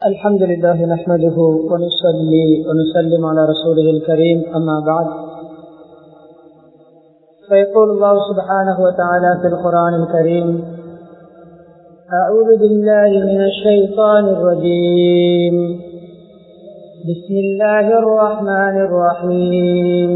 الحمد لله نحمده ونصلي ونسلم على رسوله الكريم أما بعد فيقول الله سبحانه وتعالى في القرآن الكريم أعوذ بالله من الشيطان الرجيم بسم الله الرحمن الرحيم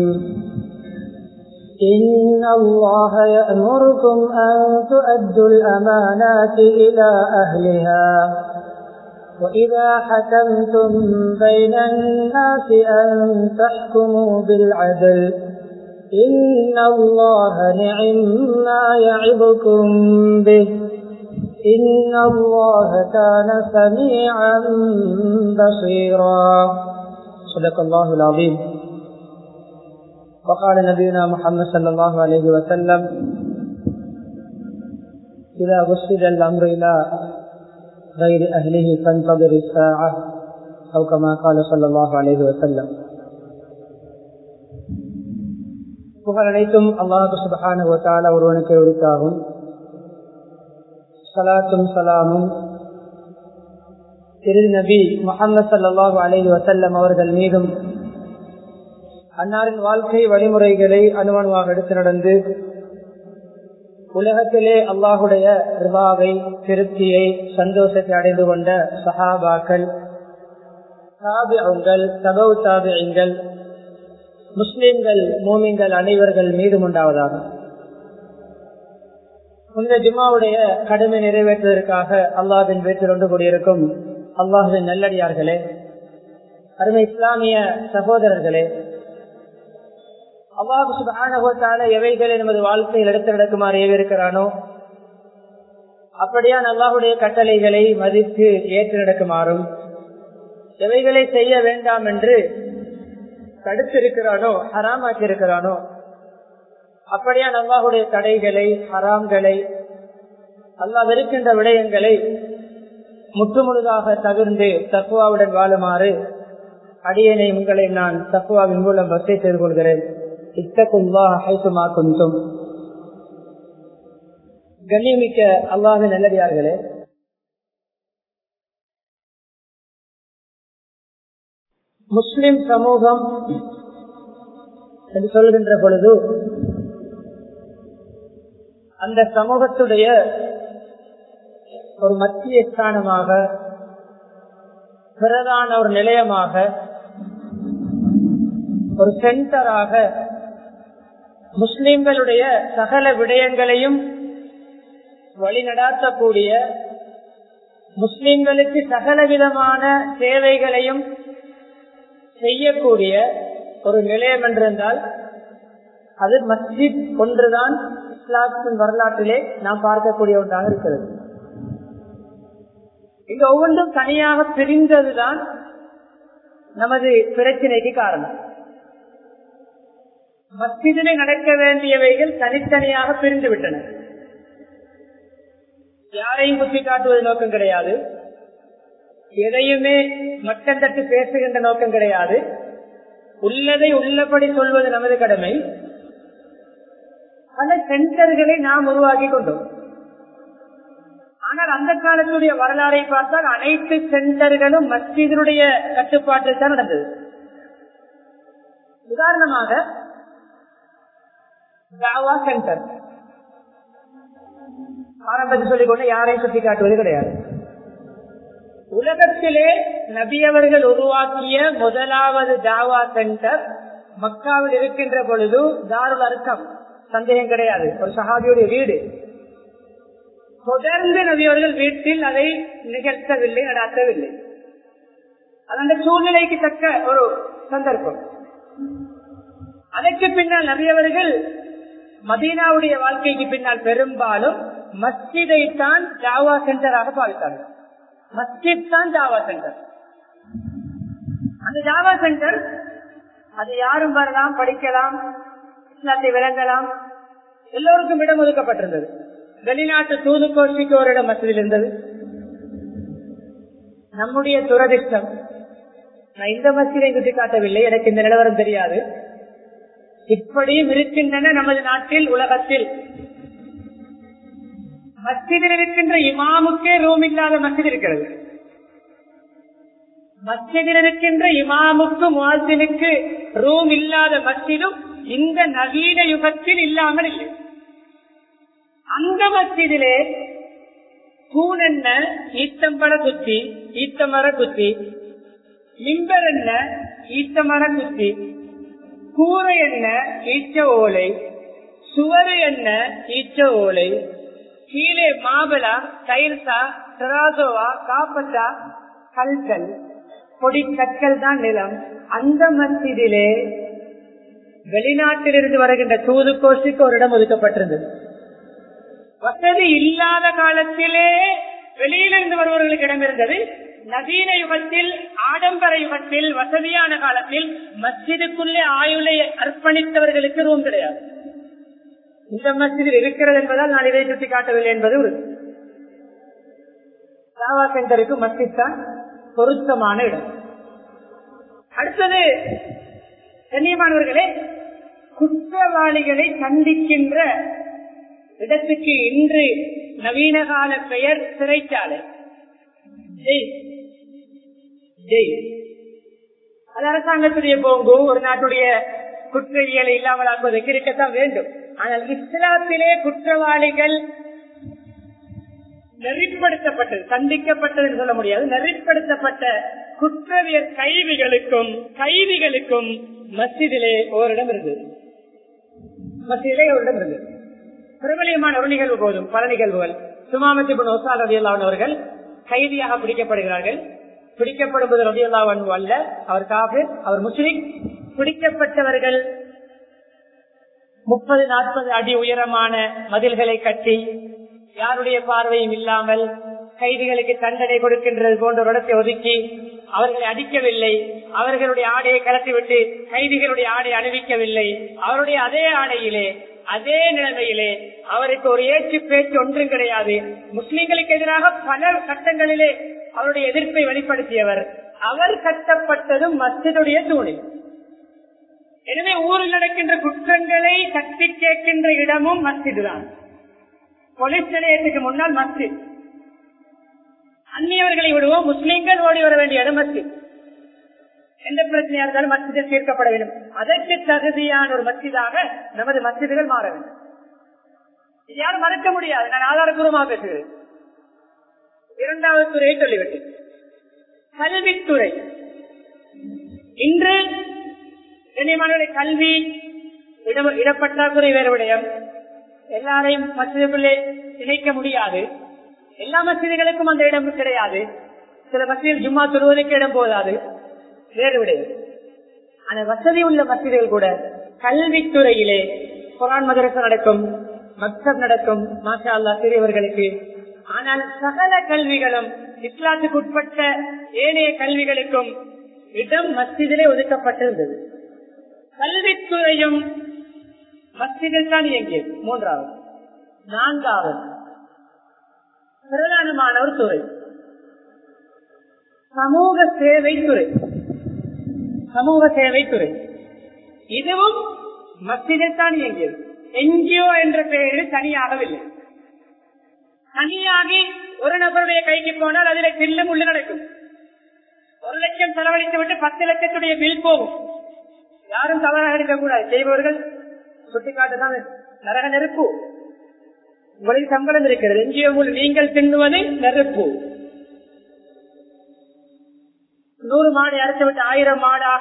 إن الله يأمركم أن تؤدوا الأمانات إلى أهلها وإذا حكمتم بين الناس أن تحكموا بالعدل إن الله نعم ما يعظكم به إن الله كان سميعا بصيرا صدق الله العظيم وقال نبينا محمد صلى الله عليه وسلم إذا وسد الأمر إلى غير أهله فانتظر الساعة أو كما قال صلى الله عليه وسلم புகழ் அனைத்தும் அல்லாஹு சுபஹான ஒத்தால ஒருவனுக்கு உரித்தாகும் சலாத்தும் சலாமும் திரு நபி முகமது சல்லாஹூ அலைஹி வசல்லம் அவர்கள் மீதும் அன்னாரின் வாழ்க்கை வழிமுறைகளை அனுமணமாக எடுத்து நடந்து உலகத்திலே அல்லாஹுடைய ரிவாவை திருப்தியை சந்தோஷத்தை அடைந்து கொண்ட சஹாபாக்கள் தாபியங்கள் தபவு தாபியங்கள் முஸ்லிம்கள் மூமிங்கள் அனைவர்கள் மீதும் உண்டாவதாக இந்த ஜிம்மாவுடைய கடமை நிறைவேற்றுவதற்காக அல்லாஹின் வீட்டில் ஒன்று கூடியிருக்கும் அல்லாஹின் நல்லடியார்களே அருமை இஸ்லாமிய சகோதரர்களே அல்லாஹு சுபான எவைகளை நமது வாழ்க்கையில் எடுத்து நடக்குமாறு ஏவிருக்கிறானோ அப்படியான் அல்லாஹுடைய கட்டளைகளை மதித்து ஏற்று நடக்குமாறும் எவைகளை செய்ய வேண்டாம் என்று தடுத்திருக்கிறானோ ஹராமாக்கி இருக்கிறானோ அப்படியான் அல்லாஹுடைய தடைகளை ஹராம்களை அல்லாஹ் இருக்கின்ற விடயங்களை முற்றுமுழுதாக தவிர்ந்து தக்குவாவுடன் வாழுமாறு அடியனை உங்களை நான் தக்குவாவின் மூலம் வசதி செய்து கொள்கிறேன் கண்ணியமிக்க அல்லாஹ் நல்லடியார்களே முஸ்லிம் சமூகம் என்று சொல்கின்ற பொழுது அந்த சமூகத்துடைய ஒரு மத்திய ஸ்தானமாக பிரதான ஒரு நிலையமாக ஒரு சென்டராக முஸ்லிம்களுடைய சகல விடயங்களையும் வழிநடாத்தக்கூடிய முஸ்லிம்களுக்கு சகல விதமான சேவைகளையும் செய்யக்கூடிய ஒரு நிலையம் என்றிருந்தால் அது மஸ்ஜித் ஒன்றுதான் இஸ்லாத்தின் வரலாற்றிலே நாம் பார்க்கக்கூடிய ஒன்றாக இருக்கிறது இங்க ஒவ்வொன்றும் தனியாக பிரிந்ததுதான் நமது பிரச்சனைக்கு காரணம் மஸ்ஜிதிலே நடக்க வேண்டியவைகள் தனித்தனியாக பிரிந்து விட்டன யாரையும் குத்தி காட்டுவது நோக்கம் கிடையாது எதையுமே மட்டம் தட்டு பேசுகின்ற நோக்கம் கிடையாது உள்ளதை உள்ளபடி சொல்வது நமது கடமை பல சென்டர்களை நாம் உருவாக்கி கொண்டோம் ஆனால் அந்த காலத்துடைய வரலாறை பார்த்தால் அனைத்து சென்டர்களும் மஸ்ஜிதனுடைய கட்டுப்பாட்டில் தான் நடந்தது உதாரணமாக தாவா சென்டர் ஆரம்பத்தில் சொல்லிக்கொண்டு யாரையும் சுட்டி காட்டுவது கிடையாது உலகத்திலே நபியவர்கள் உருவாக்கிய முதலாவது தாவா சென்டர் மக்காவில் இருக்கின்ற பொழுது தாருல் அர்த்தம் சந்தேகம் கிடையாது ஒரு சஹாபியுடைய வீடு தொடர்ந்து நபியவர்கள் வீட்டில் அதை நிகழ்த்தவில்லை நடாத்தவில்லை அது அந்த சூழ்நிலைக்கு தக்க ஒரு சந்தர்ப்பம் அதற்கு பின்னால் நபியவர்கள் மதீனாவுடைய வாழ்க்கைக்கு பின்னால் பெரும்பாலும் மஸ்ஜிதை தான் ஜாவா சென்டராக பாவித்தார்கள் மஸ்ஜித் தான் ஜாவா சென்டர் அந்த ஜாவா சென்டர் அது யாரும் வரலாம் படிக்கலாம் இஸ்லாத்தை விளங்கலாம் எல்லோருக்கும் இடம் ஒதுக்கப்பட்டிருந்தது வெளிநாட்டு தூதுக்கோஷிக்கு ஒரு இடம் மசதியில் இருந்தது நம்முடைய துரதிஷ்டம் நான் இந்த மசீதை சுட்டி காட்டவில்லை எனக்கு இந்த நிலவரம் தெரியாது இப்படியும் இருக்கின்றன நமது நாட்டில் உலகத்தில் மஸ்ஜிதில் இருக்கின்ற இமாமுக்கே ரூம் இல்லாத மஸ்ஜித் இருக்கிறது மஸ்ஜிதில் இருக்கின்ற இமாமுக்கு முவாசினுக்கு ரூம் இல்லாத மஸ்ஜிதும் இந்த நவீன யுகத்தில் இல்லாமல் இல்லை அந்த மஸ்ஜிதிலே தூண் என்ன ஈத்தம்பட குத்தி ஈத்தமர குத்தி மிம்பர் என்ன ஈத்தமர குத்தி கூரை என்ன ஈச்ச ஓலை சுவரு என்ன ஈச்ச ஓலை கீழே மாபலா டைல்ஸா டெராசோவா காப்பட்டா கல்கள் பொடி கற்கள் தான் நிலம் அந்த மசிதிலே வெளிநாட்டிலிருந்து வருகின்ற தூது கோஷிக்கு ஒரு இடம் ஒதுக்கப்பட்டிருந்தது வசதி இல்லாத காலத்திலே வெளியிலிருந்து வருபவர்களுக்கு இடம் இருந்தது நவீன யுகத்தில் ஆடம்பர யுகத்தில் வசதியான காலத்தில் மஸ்ஜிதுக்குள்ளே ஆயுளை அர்ப்பணித்தவர்களுக்கு ரூம் கிடையாது இந்த மஸ்ஜிதில் இருக்கிறது என்பதால் நான் இதை சுட்டி காட்டவில்லை என்பது ஒரு தாவா சென்டருக்கு மஸ்ஜித் தான் பொருத்தமான இடம் அடுத்தது கண்ணியமானவர்களே குற்றவாளிகளை சந்திக்கின்ற இடத்துக்கு இன்று நவீன கால பெயர் சிறைச்சாலை ஜெய் ஜெய் அது அரசாங்கத்துடைய போங்கு ஒரு நாட்டுடைய குற்றவியலை இல்லாமல் ஆக்குவதற்கு இருக்கத்தான் வேண்டும் ஆனால் இஸ்லாத்திலே குற்றவாளிகள் நெறிப்படுத்தப்பட்டது சந்திக்கப்பட்டது என்று சொல்ல முடியாது நெறிப்படுத்தப்பட்ட குற்றவியல் கைதிகளுக்கும் கைதிகளுக்கும் மஸ்ஜிதிலே ஓரிடம் இருந்தது மஸ்ஜிதிலே ஓரிடம் இருந்தது பிரபலியமான ஒரு நிகழ்வு போதும் பல நிகழ்வுகள் சுமாமத்தி ஒசால் ரவியல்லாவன் அவர்கள் கைதியாக பிடிக்கப்படுகிறார்கள் பிடிக்கப்படுவது ரவியல்லாவன் அல்ல அவர் காபிர் அவர் முஸ்லிம் பிடிக்கப்பட்டவர்கள் முப்பது நாற்பது அடி உயரமான மதில்களை கட்டி யாருடைய பார்வையும் இல்லாமல் கைதிகளுக்கு தண்டனை கொடுக்கின்றது போன்ற ஒரு இடத்தை ஒதுக்கி அவர்களை அடிக்கவில்லை அவர்களுடைய ஆடையை கலத்திவிட்டு கைதிகளுடைய ஆடை அணிவிக்கவில்லை அவருடைய அதே ஆடையிலே அதே நிலைமையிலே அவருக்கு ஒரு ஏற்று பேச்சு ஒன்றும் கிடையாது முஸ்லிம்களுக்கு எதிராக பல கட்டங்களிலே அவருடைய எதிர்ப்பை வெளிப்படுத்தியவர் அவர் கட்டப்பட்டதும் மஸ்ஜிதுடைய தூணில் எனவே ஊரில் நடக்கின்ற குற்றங்களை தட்டி கேட்கின்ற இடமும் மஸ்ஜிது தான் போலீஸ் நிலையத்துக்கு முன்னால் மஸ்ஜித் அந்நியவர்களை விடுவோம் முஸ்லிம்கள் ஓடி வர வேண்டிய இடம் மஸ்ஜித் எந்த பிரச்சனையா இருந்தாலும் மஸ்ஜிதில் தீர்க்கப்பட வேண்டும் அதற்கு தகுதியான ஒரு மஸ்ஜிதாக நமது மஸ்ஜிதுகள் மாற வேண்டும் இது யாரும் மறக்க முடியாது நான் ஆதாரபூர்வமாக பேசுகிறேன் இரண்டாவது துறையை சொல்லிவிட்டு கல்வித்துறை இன்று கண்ணியமானவர்களை கல்வி இட இடப்பற்றாக்குறை வேறு விடயம் எல்லாரையும் மசிதிக்குள்ளே இணைக்க முடியாது எல்லா மசிதிகளுக்கும் அந்த இடம் கிடையாது சில மசிதிகள் ஜும்மா தொழுவதற்கு இடம் போதாது வேறு விடயம் ஆனா வசதி உள்ள மசிதிகள் கூட கல்வித்துறையிலே குரான் மதரசா நடக்கும் மக்சப் நடக்கும் மாஷா அல்லா சிறியவர்களுக்கு ஆனால் சகல கல்விகளும் இஸ்லாத்துக்கு உட்பட்ட ஏனைய கல்விகளுக்கும் இடம் மஸ்ஜிதிலே ஒதுக்கப்பட்டிருந்தது கல்வித்துறையும் மஸ்ஜிதில் தான் இயங்கியது மூன்றாவது நான்காவது பிரதானமான ஒரு துறை சமூக சேவை துறை சமூக சேவை துறை இதுவும் மஸ்ஜிதில் தான் இயங்கியது என்ஜிஓ என்ற பெயரில் தனியாகவில்லை தனியாகி ஒரு நபருடைய கைக்கு போனால் அதில் சில்லு முள்ளு நடக்கும் ஒரு லட்சம் செலவழித்து விட்டு பத்து லட்சத்துடைய பில் போகும் யாரும் தவறாக இருக்கக்கூடாது செய்பவர்கள் சுட்டிக்காட்டுதான் நரக நெருப்பு உங்களுக்கு சம்பளம் இருக்கிறது என்ஜிஓ மூலம் நீங்கள் தின்னுவது நெருப்பு நூறு மாடு அரைச்சு விட்டு ஆயிரம் மாடாக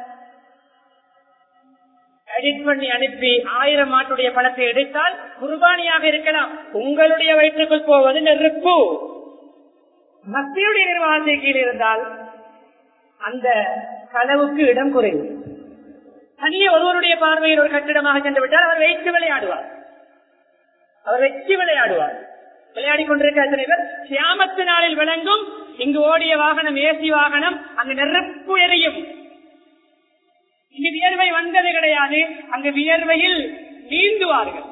எடிட் பண்ணி அனுப்பி ஆயிரம் மாட்டுடைய பணத்தை எடுத்தால் குர்பானியாக இருக்கலாம் உங்களுடைய வயிற்றுக்குள் போவது நெருப்பு மத்தியுடைய நிர்வாகத்தின் கீழ் இருந்தால் அந்த களவுக்கு இடம் குறைவு தனியே ஒருவருடைய பார்வையில் ஒரு கட்டிடமாக சென்று விட்டால் அவர் வைத்து விளையாடுவார் அவர் வெற்றி விளையாடுவார் விளையாடி கொண்டிருக்கிற எத்தனை பேர் சியாமத்து நாளில் விளங்கும் இங்கு ஓடிய வாகனம் ஏசி வாகனம் அங்கு நெருப்பு எரியும் இங்கு வியர்வை வந்தது கிடையாது அங்கு வியர்வையில் நீந்துவார்கள்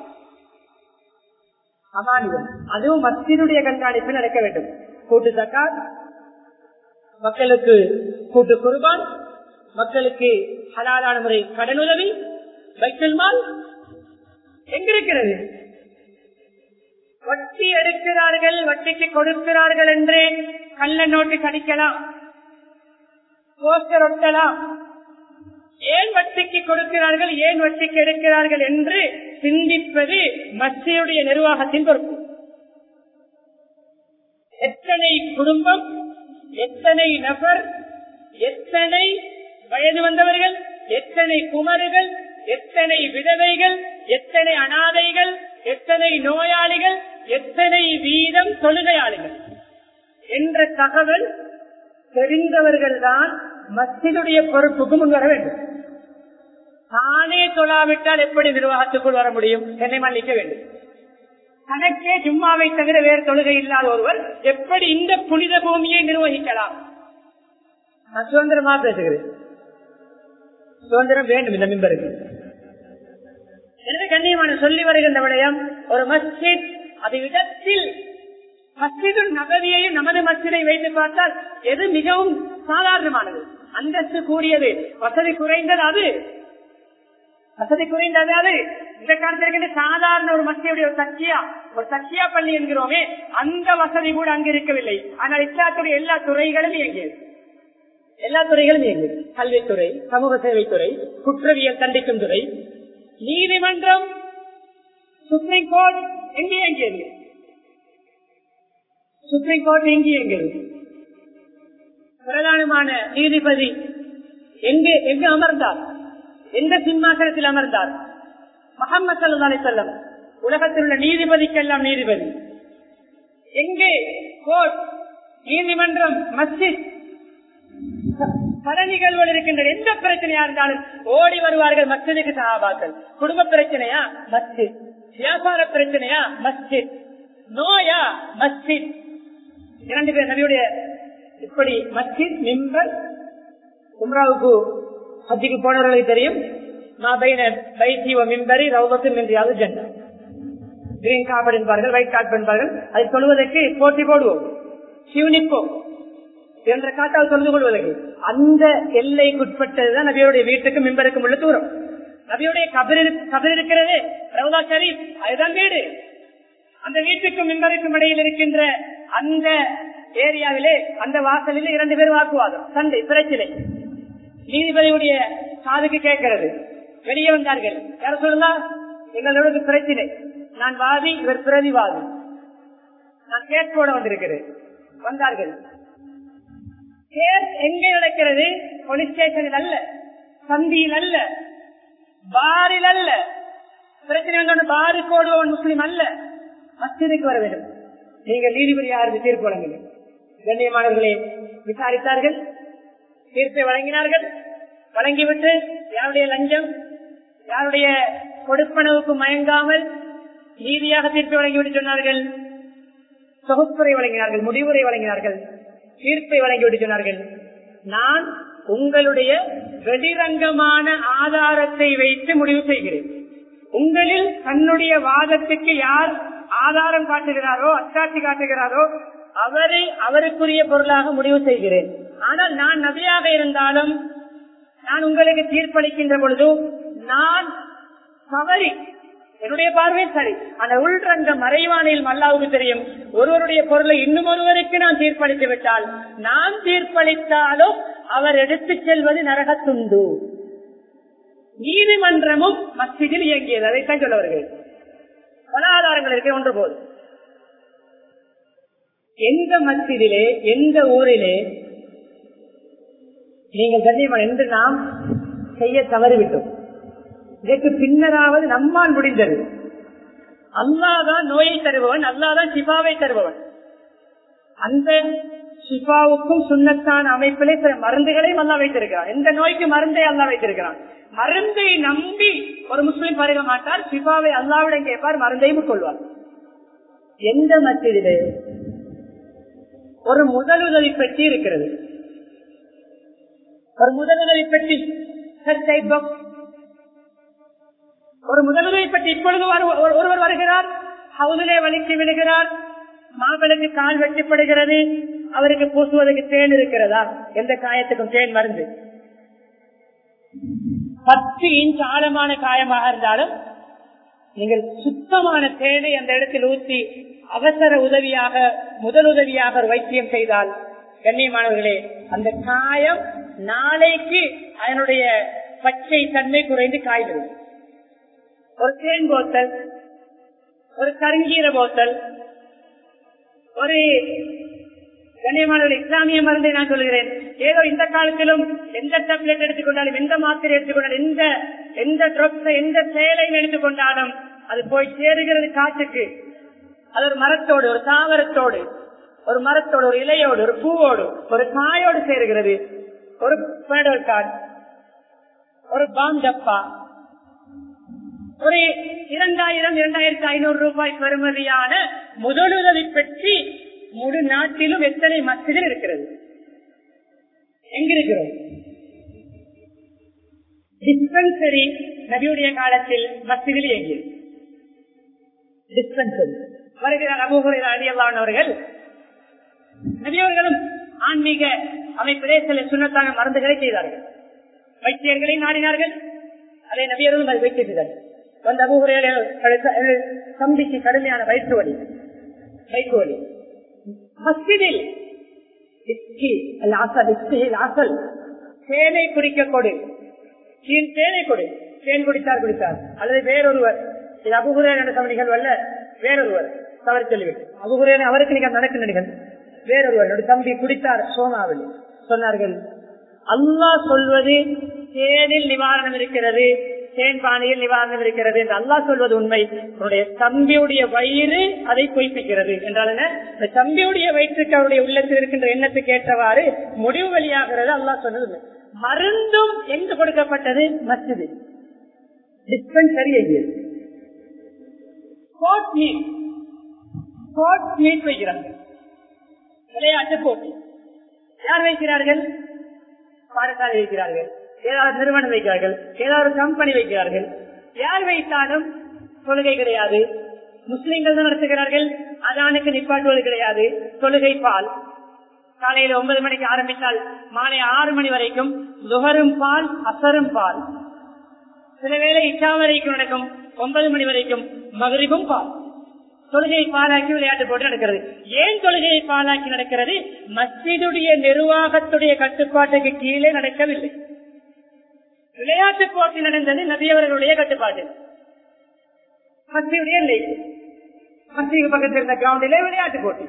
அமானியம் அதுவும் மஸ்ஜிதுடைய கண்காணிப்பு நடக்க வேண்டும் கூட்டு தக்கார் மக்களுக்கு கூட்டு குர்பான் மக்களுக்கு ஹலாலான முறை கடனுதவி பைத்தல் மால் எங்க இருக்கிறது வட்டி எடுக்கிறார்கள் வட்டிக்கு கொடுக்கிறார்கள் என்று கள்ள நோட்டு கடிக்கலாம் போஸ்டர் ஒட்டலாம் ஏன் வட்டிக்கு கொடுக்கிறார்கள் ஏன் வட்டிக்கு எடுக்கிறார்கள் என்று சிந்திப்பது மத்தியுடைய நிர்வாகத்தின் பொறுப்பு எத்தனை குடும்பம் எத்தனை நபர் எத்தனை வயது வந்தவர்கள் எத்தனை குமருகள் எத்தனை விதவைகள் எத்தனை அனாதைகள் எத்தனை நோயாளிகள் எத்தனை வீதம் தொழுகையாளிகள் என்ற தகவல் தெரிந்தவர்கள் தான் மத்தியுடைய பொறுப்புக்கு முன் வர வேண்டும் தானே தொழாவிட்டால் எப்படி நிர்வாகத்துக்குள் வர முடியும் என்னை மன்னிக்க வேண்டும் தனக்கே ஜும்மாவை தவிர வேறு தொழுகை இல்லாத ஒருவர் எப்படி இந்த புனித பூமியை நிர்வகிக்கலாம் நான் சுதந்திரமா பேசுகிறேன் சுதந்திரம் வேண்டும் இந்த மிம்பருக்கு எனவே கண்ணியமான சொல்லி வருகின்ற விடயம் ஒரு மஸ்ஜித் அது விதத்தில் மஸ்ஜிது நபதியையும் நமது மஸ்ஜிதை வைத்து பார்த்தால் எது மிகவும் சாதாரணமானது அந்தஸ்து கூடியது வசதி குறைந்தது அது வசதி குறைந்தது அது இந்த காலத்தில் இருக்கின்ற சாதாரண ஒரு மஸ்ஜியுடைய ஒரு சக்தியா ஒரு சக்தியா பள்ளி என்கிறோமே அந்த வசதி கூட அங்கு இருக்கவில்லை ஆனால் இஸ்லாத்துடைய எல்லா துறைகளும் இயங்கியது எல்லா துறைகளும் இயங்கியது கல்வித்துறை சமூக சேவைத்துறை குற்றவியல் தண்டிக்கும் துறை நீதிமன்றம் சுப்ரீம் கோர்ட் எங்கே இயங்கியது சுப்ரீம் கோர்ட் எங்கே இயங்கியது பிரதானமான நீதிபதி எங்கே எங்கு அமர்ந்தார் எந்த சிம்மாசனத்தில் அமர்ந்தார் முகமது சல்லா செல்லம் உலகத்தில் உள்ள நீதிபதிக்கெல்லாம் நீதிபதி எங்கே கோர்ட் நீதிமன்றம் மஸ்ஜித் பல நிகழ்வுகள் இருக்கின்ற எந்த பிரச்சனையா இருந்தாலும் ஓடி வருவார்கள் மஸ்ஜிதுக்கு சகாபாக்கள் குடும்ப பிரச்சனையா மஸ்ஜித் வியாபார பிரச்சனையா மஸ்ஜித் நோயா மஸ்ஜித் இரண்டு பேர் நபியுடைய இப்படி மஸ்ஜித் மிம்பர் உம்ராவுக்கு ஹஜ்ஜுக்கு போனவர்களுக்கு தெரியும் மிம்பரி ரவுபத்தின் என்றாவது ஜெண்டா கிரீன் கார்பன் என்பார்கள் ஒயிட் கார்பன் என்பார்கள் அதை சொல்வதற்கு போட்டி போடுவோம் சிவனிப்போம் என்ற காட்டால் சொல்ந்து கொள்வதற்கு அந்த எல்லைக்குட்பட்டதுதான் நபியுடைய வீட்டுக்கு மிம்பருக்கும் உள்ள தூரம் நபியுடைய கபர் கபர் இருக்கிறதே ரவுதா ஷரீப் அதுதான் வீடு அந்த வீட்டுக்கும் மிம்பருக்கும் இடையில் இருக்கின்ற அந்த ஏரியாவிலே அந்த வாசலில் இரண்டு பேர் வாக்குவாதம் சண்டை பிரச்சனை நீதிபதியுடைய காதுக்கு கேட்கிறது வெளியே வந்தார்கள் யார சொல்லலாம் எங்களோட பிரச்சனை நான் வாதி இவர் பிரதிவாதி நான் கேட்போட வந்திருக்கிறேன் வந்தார்கள் கேஸ் எங்கே நடக்கிறது போலீஸ் ஸ்டேஷனில் அல்ல சந்தியில் அல்ல பாரில் அல்ல பிரச்சனை வந்தோட பாருக்கு ஓடுவன் முஸ்லீம் அல்ல மஸ்ஜிதுக்கு வர வேண்டும் நீங்கள் நீதிபதி யாருக்கு தீர்ப்பு வழங்குங்கள் கண்ணியமானவர்களை விசாரித்தார்கள் தீர்ப்பை வழங்கினார்கள் வழங்கிவிட்டு யாருடைய லஞ்சம் யாருடைய கொடுப்பனவுக்கு மயங்காமல் நீதியாக தீர்ப்பை வழங்கிவிட்டு சொன்னார்கள் தொகுப்புரை வழங்கினார்கள் முடிவுரை வழங்கினார்கள் தீர்ப்பை வழங்கிவிட்டு சொன்னார்கள் நான் உங்களுடைய வெளிரங்கமான ஆதாரத்தை வைத்து முடிவு செய்கிறேன் உங்களில் தன்னுடைய வாதத்துக்கு யார் ஆதாரம் காட்டுகிறாரோ அச்சாட்சி காட்டுகிறாரோ அவரை அவருக்குரிய பொருளாக முடிவு செய்கிறேன் ஆனால் நான் நபியாக இருந்தாலும் நான் உங்களுக்கு தீர்ப்பளிக்கின்ற பொழுது நான் தவறி என்னுடைய பார்வை சரி அந்த உள்ரங்க மறைவானையில் மல்லாவுக்கு தெரியும் ஒருவருடைய பொருளை இன்னும் ஒருவருக்கு நான் தீர்ப்பளித்து விட்டால் நான் தீர்ப்பளித்தாலும் அவர் எடுத்துச் செல்வது நரகத்துண்டு நீதிமன்றமும் மத்தியில் இயங்கியது அதைத்தான் சொல்லவர்கள் பல ஆதாரங்கள் இருக்க ஒன்று போது எந்த மத்தியிலே எந்த ஊரிலே நீங்கள் கண்ணியமான என்று நாம் செய்ய தவறிவிட்டோம் இதற்கு பின்னராவது நம்மால் முடிந்தது அல்லாதான் நோயை தருபவன் அல்லாதான் சிபாவை தருபவன் அந்த ஷிஃபாவுக்கும் சுண்ணத்தான அமைப்பிலே சில மருந்துகளையும் அல்லா வைத்திருக்கிறான் எந்த நோய்க்கு மருந்தை அல்லா வைத்திருக்கிறான் மருந்தை நம்பி ஒரு முஸ்லீம் பருக மாட்டார் ஷிஃபாவை அல்லாவிடம் கேட்பார் மருந்தையும் கொள்வார் எந்த மத்தியிலே ஒரு முதலுதவி பெட்டி இருக்கிறது ஒரு முதலுதவி பெட்டி ஒரு முதலுதவி பெட்டி இப்பொழுது ஒருவர் வருகிறார் ஹவுதிலே வலிக்கு விழுகிறார் மாம்பழக்கு கால் வெட்டப்படுகிறது அவருக்கு பூசுவதற்கு தேன் இருக்கிறதா எந்த காயத்துக்கும் தேன் மருந்து பத்து இன்ச் ஆழமான காயமாக இருந்தாலும் நீங்கள் சுத்தமான தேனை அந்த இடத்தில் ஊற்றி அவசர உதவியாக முதல் உதவியாக ஒரு வைத்தியம் செய்தால் கண்ணியமானவர்களே அந்த காயம் நாளைக்கு அதனுடைய பச்சை தன்மை குறைந்து காய்கிறது ஒரு தேன் போத்தல் ஒரு கருங்கீர போத்தல் ஒரு கண்ணியமான இஸ்லாமிய மருந்தை நான் சொல்கிறேன் ஏதோ இந்த காலத்திலும் எந்த டேப்லெட் எடுத்துக்கொண்டாலும் எந்த மாத்திரை எடுத்துக்கொண்டாலும் எந்த எந்த ட்ரப்ஸ் எந்த செயலையும் எடுத்துக்கொண்டாலும் அது போய் சேருகிறது காற்றுக்கு அது ஒரு மரத்தோடு ஒரு தாவரத்தோடு ஒரு மரத்தோடு ஒரு இலையோடு ஒரு பூவோடு ஒரு காயோடு சேருகிறது ஒரு பேடல் கார்டு ஒரு பாம் டப்பா ஒரு இரண்டாயிரம் இரண்டாயிரத்தி ஐநூறு ரூபாய் பெறுமதியான முதலுதவி பெற்றி முழு நாட்டிலும் எத்தனை மசிதில் இருக்கிறது எங்கிருக்கிறோம் டிஸ்பென்சரி நபியுடைய காலத்தில் மசிதில் எங்கியது டிஸ்பென்சரி வருகிறார் அபூஹுரையர் ரலியல்லாஹு அவர்கள் நபியவர்களும் ஆன்மீக அமைப்பிலே சில சுண்ணத்தான மருந்துகளை செய்தார்கள் வைத்தியர்களை நாடினார்கள் அதை நபியர்களும் அதை வைத்து செய்தார்கள் வந்த அபூஹுரையர் சம்பிக்கு கடுமையான வயிற்று வலி வயிற்று வலி மஸ்ஜிதில் இஸ்கி அல் அசல் இஸ்கி அல் அசல் தேனை குடிக்க கொடு சீன் தேனை கொடு தேன் குடித்தார் குடித்தார் அல்லது வேறொருவர் இது அபுகுரேன் என்ற நிகழ்வு அல்ல வேறொருவர் தவறு சொல்லிவிட்டு அபுகுரேன் அவருக்கு நீங்கள் நடக்கும் நிகழ்வு வேறொருவர் என்னுடைய தம்பி குடித்தார் சோமாவில் சொன்னார்கள் அல்லாஹ் சொல்வது தேனில் நிவாரணம் இருக்கிறது தேன் பானையில் நிவாரணம் இருக்கிறது என்று அல்லாஹ் சொல்வது உண்மை உன்னுடைய தம்பியுடைய வயிறு அதை பொய்ப்பிக்கிறது என்றால் என்ன இந்த தம்பியுடைய வயிற்றுக்கு அவருடைய உள்ளத்தில் இருக்கின்ற எண்ணத்துக்கு ஏற்றவாறு முடிவு வழியாகிறது அல்லாஹ் சொன்னது உண்மை. மருந்தும் எங்கு கொடுக்கப்பட்டது மஸ்ஜிது டிஸ்பென்சரி எங்கியது கோட் மீட் கோட் மீட் வைக்கிறார்கள் விளையாட்டு போட்டி யார் வைக்கிறார்கள் பாடசாலை வைக்கிறார்கள் ஏதாவது நிறுவனம் வைக்கிறார்கள் ஏதாவது கம்பெனி வைக்கிறார்கள் யார் வைத்தாலும் தொழுகை கிடையாது முஸ்லிம்கள் தான் நடத்துகிறார்கள் அதானுக்கு நிப்பாட்டுவது கிடையாது தொழுகை பால் காலையில ஒன்பது மணிக்கு ஆரம்பித்தால் மாலை ஆறு மணி வரைக்கும் துகரும் பால் அசரும் பால் சில வேளை இஷா வரைக்கும் நடக்கும் ஒன்பது மணி வரைக்கும் மகரிபும் பால் தொழுகையை பாலாக்கி விளையாட்டு போட்டு நடக்கிறது ஏன் தொழுகையை பாலாக்கி நடக்கிறது மஸ்ஜிதுடைய நிர்வாகத்துடைய கட்டுப்பாட்டுக்கு கீழே நடக்கவில்லை விளையாட்டு போட்டி நடந்தது நபியவர்களுடைய கட்டுப்பாடு மஸ்ஜிதுடைய இல்லை மஸ்ஜிது பக்கத்தில் இருந்த கிரவுண்டிலே விளையாட்டு போட்டி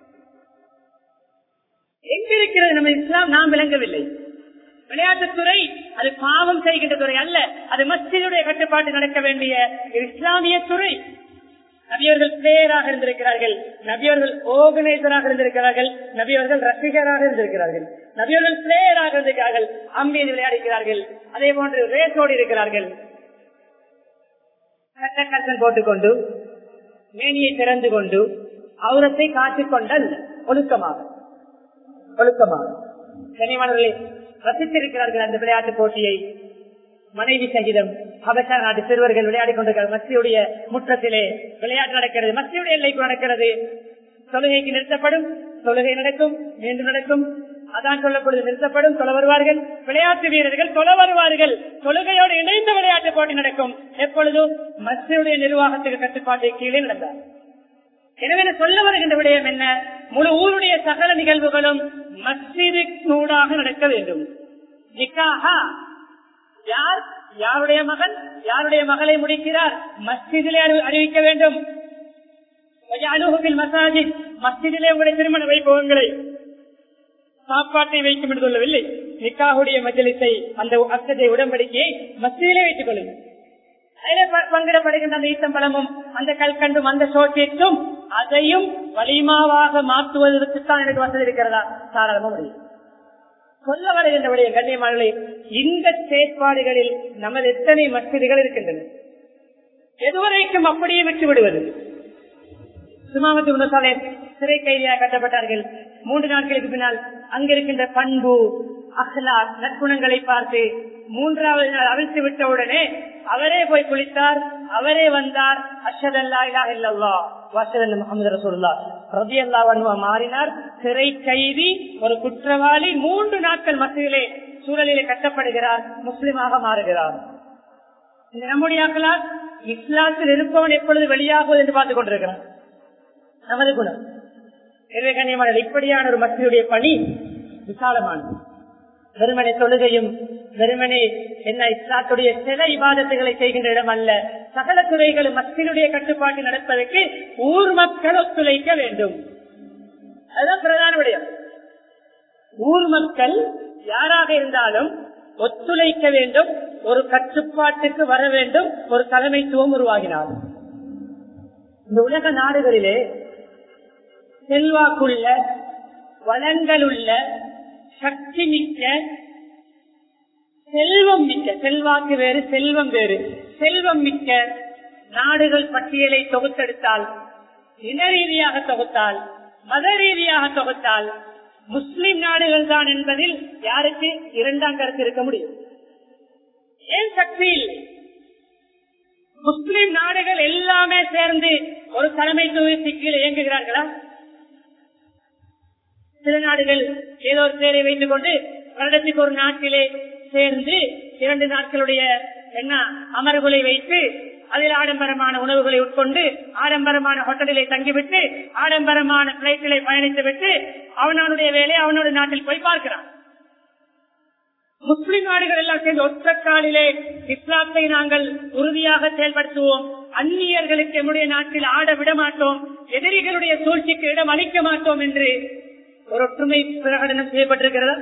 எங்க இருக்கிறது நம்ம இஸ்லாம் நாம் விளங்கவில்லை விளையாட்டுத்துறை அது பாவம் செய்கின்ற துறை அல்ல அது மஸ்ஜிதுடைய கட்டுப்பாட்டு நடக்க வேண்டிய இஸ்லாமிய துறை நபியவர்கள் பிளேயராக இருந்திருக்கிறார்கள் நபியவர்கள் ஆர்கனைசராக இருந்திருக்கிறார்கள் நபியவர்கள் ரசிகராக இருந்திருக்கிறார்கள் நபியவர்கள் பிளேயராக இருந்திருக்கிறார்கள் அம்பியில் விளையாடுகிறார்கள் அதே போன்று ரேஸோடு இருக்கிறார்கள் கட்டக்கட்டல் போட்டுக்கொண்டு மேனியை திறந்து கொண்டு அவுரத்தை காட்டிக்கொண்டல் ஒழுக்கமாக ஒழுக்கமாக கனிமணர்களே ரசித்திருக்கிறார்கள் அந்த விளையாட்டு போட்டியை மனைவி சகிதம் ஹபஷா நாட்டு சிறுவர்கள் விளையாடி கொண்டிருக்கிறார் மத்தியுடைய முற்றத்திலே விளையாட்டு நடக்கிறது மத்தியுடைய எல்லைக்கு நடக்கிறது தொழுகைக்கு நிறுத்தப்படும் தொழுகை நடக்கும் மீண்டும் நடக்கும் அதான் சொல்லப்படுது நிறுத்தப்படும் தொலை வருவார்கள் விளையாட்டு வீரர்கள் தொலை வருவார்கள் தொழுகையோடு இணைந்த விளையாட்டு போட்டி நடக்கும் எப்பொழுதும் மத்தியுடைய நிர்வாகத்துக்கு கட்டுப்பாட்டை கீழே நடந்தார் எனவே நான் சொல்ல வருகின்ற விடயம் என்ன முழு ஊருடைய சகல நிகழ்வுகளும் மஸ்ஜிது நூடாக நடக்க வேண்டும் நிக்காஹா யார் யாருடைய மகன் யாருடைய மகளை முடிக்கிறார் மஸ்ஜிதிலே அறி- அறிவிக்க வேண்டும் மசாஜித் மஸ்ஜிதிலே உங்களுடைய திருமண வைபவங்களை சாப்பாட்டை வைக்கும் என்று சொல்லவில்லை நிக்காவுடைய மஜலிசை அந்த அக்கத்தை உடன்படிக்கையை மஸ்ஜிதிலே வைத்துக் கொள்ளுங்கள் அதிலே ப- பங்கிடப்படுகின்ற அந்த ஈத்தம்பழமும் அந்த கல்கண்டும் அந்த சோற்றிற்கும் அதையும் வலிமாவாக மாற்றுவதற்கு தான் எனக்கு வசதி இருக்கிறதா தாராளமா முடியும் சொல்ல வருகின்ற விடைய கண்ணியமானே இந்த செயற்பாடுகளில் நமது எத்தனை மசிதிகள் இருக்கின்றன எதுவரைக்கும் அப்படியே விட்டு விடுவது சுமாமத்து உணசாலே சிறை கைதியாக கட்டப்பட்டார்கள் மூன்று நாட்களுக்கு பின்னால் அங்கிருக்கின்ற பண்பு அஹ்லா நற்குணங்களை பார்த்து மூன்றாவது நாள் அவிழ்த்து விட்ட உடனே அவரே போய் குளித்தார் அவரே வந்தார் அஷதல்லா இலா இல்லல்லா வாஷதல்ல முகமது ரசூல்லா ரதி அல்லா மாறினார் சிறை கைதி ஒரு குற்றவாளி மூன்று நாட்கள் மத்தியிலே சூழலிலே கட்டப்படுகிறார் முஸ்லிமாக மாறுகிறார் இந்த நம்முடைய அகலால் இஸ்லாத்தில் இருப்பவன் எப்பொழுது வெளியாகுவது என்று பார்த்துக் கொண்டிருக்கிறான் நமது குணம் எனவே கண்ணியமான இப்படியான ஒரு மக்களுடைய பணி விசாலமானது வெறுமனை தொழுகையும் வெறுமனை என்ன இஸ்லாத்துடைய சில இபாதத்துகளை செய்கின்ற இடம் அல்ல சகல துறைகளும் மக்களுடைய கட்டுப்பாட்டு நடப்பதற்கு ஊர் மக்கள் ஒத்துழைக்க வேண்டும் அதுதான் பிரதான விடயம் ஊர் மக்கள் யாராக இருந்தாலும் ஒத்துழைக்க வேண்டும் ஒரு கட்டுப்பாட்டுக்கு வர வேண்டும் ஒரு தலைமைத்துவம் உருவாகினார் இந்த உலக நாடுகளிலே செல்வாக்குள்ள வளங்களுள்ள சக்தி மிக்க செல்வம் மிக்க செல்வாக்கு வேறு செல்வம் வேறு செல்வம் மிக்க நாடுகள் பட்டியலை தொகுத்தெடுத்தால் இன ரீதியாக தொகுத்தால் மத ரீதியாக தொகுத்தால் முஸ்லிம் நாடுகள் தான் என்பதில் யாருக்கு இரண்டாம் கருத்து இருக்க முடியும் ஏன் சக்தி இல்லை முஸ்லிம் நாடுகள் எல்லாமே சேர்ந்து ஒரு தலைமைத்துவத்துக்கு கீழே இயங்குகிறார்களா சில நாடுகள் ஏதோ ஒரு பேரை வைத்துக் கொண்டு வருடத்துக்கு ஒரு நாட்டிலே சேர்ந்து இரண்டு நாட்களுடைய என்ன அமர்வுகளை வைத்து அதில் ஆடம்பரமான உணவுகளை உட்கொண்டு ஆடம்பரமான ஹோட்டலிலே தங்கிவிட்டு ஆடம்பரமான பிளைட்டிலே பயணித்து விட்டு அவனவனுடைய வேலை அவனோட நாட்டில் போய் பார்க்கிறான் முஸ்லிம் நாடுகள் எல்லாம் சேர்ந்து ஒற்ற காலிலே இஸ்லாத்தை நாங்கள் உறுதியாக செயல்படுத்துவோம் அந்நியர்களுக்கு நம்முடைய நாட்டில் ஆட விட மாட்டோம் எதிரிகளுடைய சூழ்ச்சிக்கு இடம் அளிக்க மாட்டோம் என்று ஒரு ஒற்றுமை பிரகடனம் செய்யப்பட்டிருக்கிறதா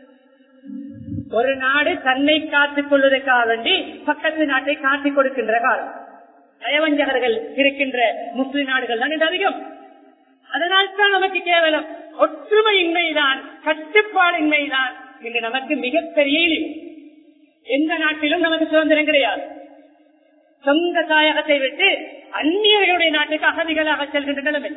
ஒரு நாடு தன்னை காத்துக் கொள்வதற்காக வேண்டி பக்கத்து நாட்டை காட்டிக் கொடுக்கின்ற காலம் நயவஞ்சகர்கள் இருக்கின்ற முஸ்லிம் நாடுகள் தான் இது அதிகம் அதனால் தான் நமக்கு கேவலம் ஒற்றுமையின்மைதான் கட்டுப்பாடின்மைதான் இன்று நமக்கு மிகப்பெரிய இழிவு எந்த நாட்டிலும் நமக்கு சுதந்திரம் கிடையாது சொந்த தாயகத்தை விட்டு அந்நியர்களுடைய நாட்டுக்கு அகதிகளாக செல்கின்ற நிலைமை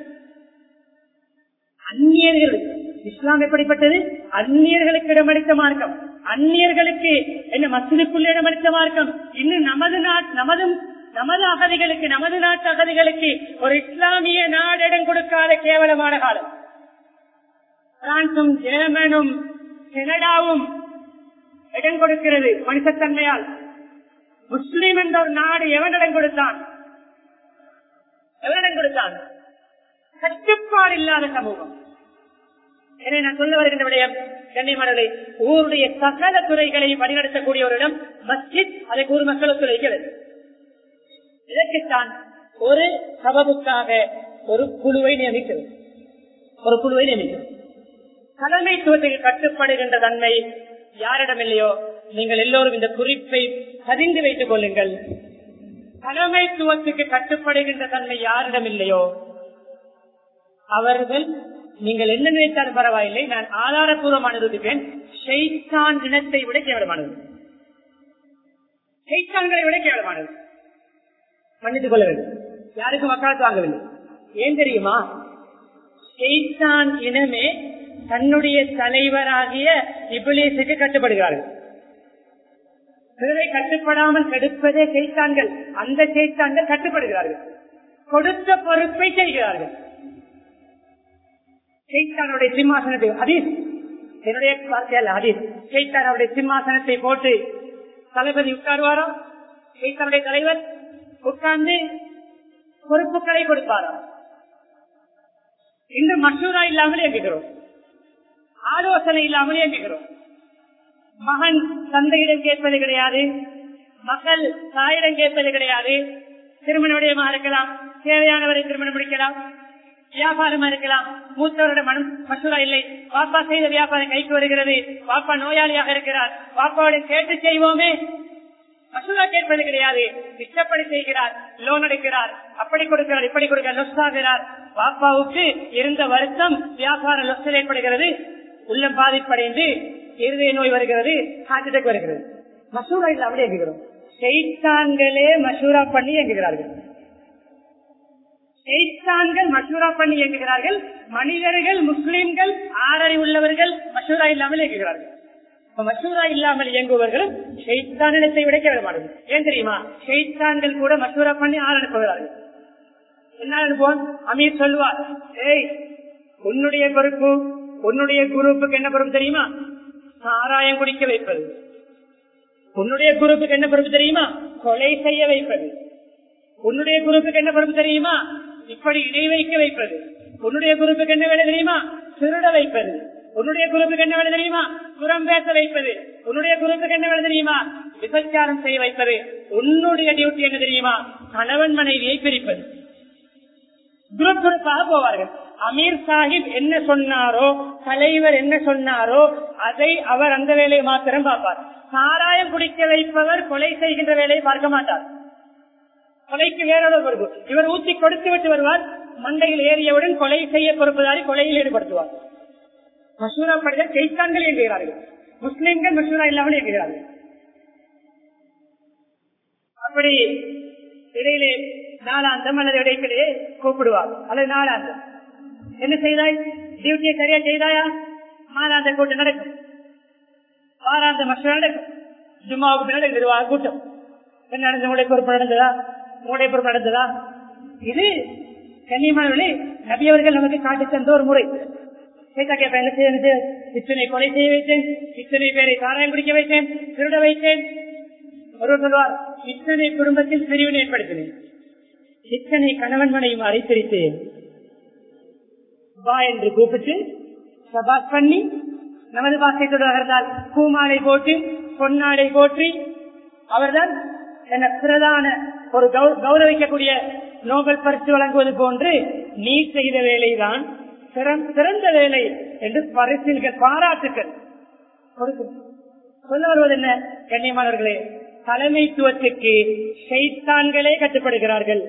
அந்நியர்கள் இஸ்லாம் எப்படிப்பட்டது அந்நியர்களுக்கு இடமளித்த மார்க்கம் அந்நியர்களுக்கு என்ன மசிலுக்குள்ள இடமளித்த மார்க்கம் இன்னும் நமது நாட் நமது நமது அகதிகளுக்கு நமது நாட்டு அகதிகளுக்கு ஒரு இஸ்லாமிய நாடு இடம் கொடுக்காத கேவலமான காலம் பிரான்சும் ஜெர்மனும் கனடாவும் இடம் கொடுக்கிறது மனுஷத்தன்மையால் முஸ்லீம் என்ற ஒரு நாடு எவனிடம் கொடுத்தான் எவனிடம் கொடுத்தான் கட்டுப்பாடு இல்லாத சமூகம் எனவே நான் சொல்ல வருகின்ற விடயம் கண்ணியமானவர்களை ஊருடைய சகல துறைகளை வழிநடத்தக்கூடிய ஒரு இடம் மஸ்ஜித் அதை ஊர் மக்கள் ஒத்துழைக்க வேண்டும் இதற்குத்தான் ஒரு சபபுக்காக ஒரு குழுவை நியமிக்கிறது ஒரு குழுவை நியமிக்கிறது தலைமைத்துவத்துக்கு கட்டுப்படுகின்ற தன்மை யாரிடம் இல்லையோ நீங்கள் எல்லோரும் இந்த குறிப்பை பதிந்து வைத்துக் கொள்ளுங்கள் தலைமைத்துவத்துக்கு கட்டுப்படுகின்ற தன்மை யாரிடம் இல்லையோ அவர்கள் நீங்கள் என்ன நினைத்தாலும் பரவாயில்லை நான் ஆதாரபூர்வமான இருப்பேன் ஷெய்தான் இனத்தை விட கேவலமானது ஷெய்தான்களை விட கேவலமானது மன்னித்துக் கொள்ள வேண்டும் யாருக்கும் வக்காலத்து வாங்கவில்லை ஏன் தெரியுமா ஷெய்தான் இனமே தன்னுடைய தலைவராகிய இபிலேசுக்கு கட்டுப்படுகிறார்கள் பிறரை கட்டுப்படாமல் கெடுப்பதே செய்தான்கள் அந்த செய்தான்கள் கட்டுப்படுகிறார்கள் கொடுத்த பொறுப்பை செய்கிறார்கள் செய்தானுடைய சிம்மாசனத்தை அதீஸ் என்னுடைய வார்த்தையல்ல அதீஸ் செய்தானுடைய சிம்மாசனத்தை போட்டு தளபதி உட்காருவாரா செய்தானுடைய தலைவர் உட்கார்ந்து பொறுப்புகளை கொடுப்பாரா இந்த மசூரா இல்லாமல் இயங்குகிறோம் ஆலோசனை இல்லாமல் இயங்குகிறோம் மகன் தந்தையிடம் கேட்பது கிடையாது மகள் தாயிடம் கேட்பது கிடையாது திருமண விடயமா இருக்கலாம் தேவையானவரை திருமணம் முடிக்கலாம் வியாபாரமா இருக்கலாம் மூத்தவருடைய மனம் மசூரா இல்லை பாப்பா செய்த வியாபாரம் கைக்கு வருகிறது பாப்பா நோயாளியாக இருக்கிறார் பாப்பாவோட கேட்டு செய்வோமே மசூரா கேட்பது கிடையாது இஷ்டப்படி செய்கிறார் லோன் எடுக்கிறார் அப்படி கொடுக்கிறார் இப்படி கொடுக்கிறார் லொஸ் ஆகிறார் பாப்பாவுக்கு இருந்த வருத்தம் வியாபார லொஸ்ஸில் ஏற்படுகிறது உள்ளம் பாதிப்படைந்து இருதய நோய் வருகிறது ஹார்ட் அட்டாக் வருகிறது மசூரா இல்லை அப்படி இயங்குகிறோம் செய்தான்களே மசூரா பண்ணி இயங்குகிறார்கள் செய்தான்கள் மசூரா பண்ணி இயங்குகிறார்கள் மனிதர்கள் முஸ்லிம்கள் ஆறறி உள்ளவர்கள் மசூரா இல்லாமல் இயங்குகிறார்கள் மசூரா இல்லாமல் இயங்குபவர்களும் ஷெய்தானிடத்தை விட கேவலமானது ஏன் தெரியுமா ஷெய்தான்கள் கூட மசூரா பண்ணி ஆள் அனுப்புகிறார்கள் என்ன அனுப்புவோம் அமீர் சொல்லுவார் ஏய் உன்னுடைய பொறுப்பு உன்னுடைய குரூப்புக்கு என்ன பொறுப்பு தெரியுமா சாராயம் குடிக்க வைப்பது உன்னுடைய குரூப்புக்கு என்ன பொறுப்பு தெரியுமா கொலை செய்ய வைப்பது உன்னுடைய குரூப்புக்கு என்ன பொறுப்பு தெரியுமா இப்படி இடை வைக்க வைப்பது உன்னுடைய குரூப்புக்கு என்ன வேலை தெரியுமா திருட வைப்பது உன்னுடைய குரூப்புக்கு என்ன வேலை தெரியுமா புறம் பேச வைப்பது உன்னுடைய குரூப்புக்கு என்ன வேலை தெரியுமா விபச்சாரம் செய்ய வைப்பது உன்னுடைய டியூட்டி என்ன தெரியுமா கணவன் மனைவியை பிரிப்பது குரூப் குரூப்பாக போவார்கள் அமீர் சாஹிப் என்ன சொன்னாரோ தலைவர் என்ன சொன்னாரோ அதை அவர் அந்த வேலையை மாத்திரம் பார்ப்பார் சாராயம் குடிக்க வைப்பவர் கொலை செய்கின்ற வேலையை பார்க்க மாட்டார் கொலைக்கு வேறொரு பொறுப்பு இவர் ஊத்தி கொடுத்து விட்டு வருவார் மண்டையில் ஏறியவுடன் கொலை செய்ய பொறுப்புதாரி கொலையில் ஈடுபடுத்துவார் மசூரா படித்த செய்தான்கள் இயங்குகிறார்கள் முஸ்லிம்கள் மசூரா இல்லாமல் இயங்குகிறார்கள் அப்படி இடையிலே நாளாந்தம் அல்லது இடைக்கிடையே கூப்பிடுவார் அல்லது நாளாந்தம் என்ன செய்தாய் டியூட்டியை சரியா செய்தாயா மாதாந்த கூட்டம் நடக்கும் வாராந்த மசூரா நடக்கும் ஜும்மாவுக்கு நடக்கும் நிர்வாக கூட்டம் என்ன நடந்த உங்களுடைய பொறுப்பு நடந்ததா உங்களுடைய பொறுப்பு நடந்ததா இது கண்ணியமானவர்களே நபியவர்கள் நமக்கு காட்டி தந்த ஒரு முறை என்ன செய்ய இத்தனை கொலை செய்ய வைத்தேன் இத்தனை பேரை சாராயம் குடிக்க வைத்தேன் திருட வைத்தேன் ஒருவர் சொல்வார் இத்தனை குடும்பத்தில் பிரிவினை ஏற்படுத்தினேன் இத்தனை கணவன் மனையும் அரைத்திருத்தேன் வா என்று கூப்பிட்டு சபாஸ் பண்ணி நமது பாசை தொடர்ந்தால் பூமாலை போட்டு பொன்னாடை போற்றி அவர்தான் என பிரதான ஒரு கௌரவிக்கக்கூடிய நோபல் பரிசு வழங்குவது போன்று நீ செய்த வேலைதான் சிறந்த வேலை என்று பரிசில்கள் பாராட்டுக்கள் கொடுக்கும் சொல்ல வருவது என்ன கண்ணியமானவர்களே தலைமைத்துவத்துக்கு செய்தான்களே கட்டுப்படுகிறார்கள்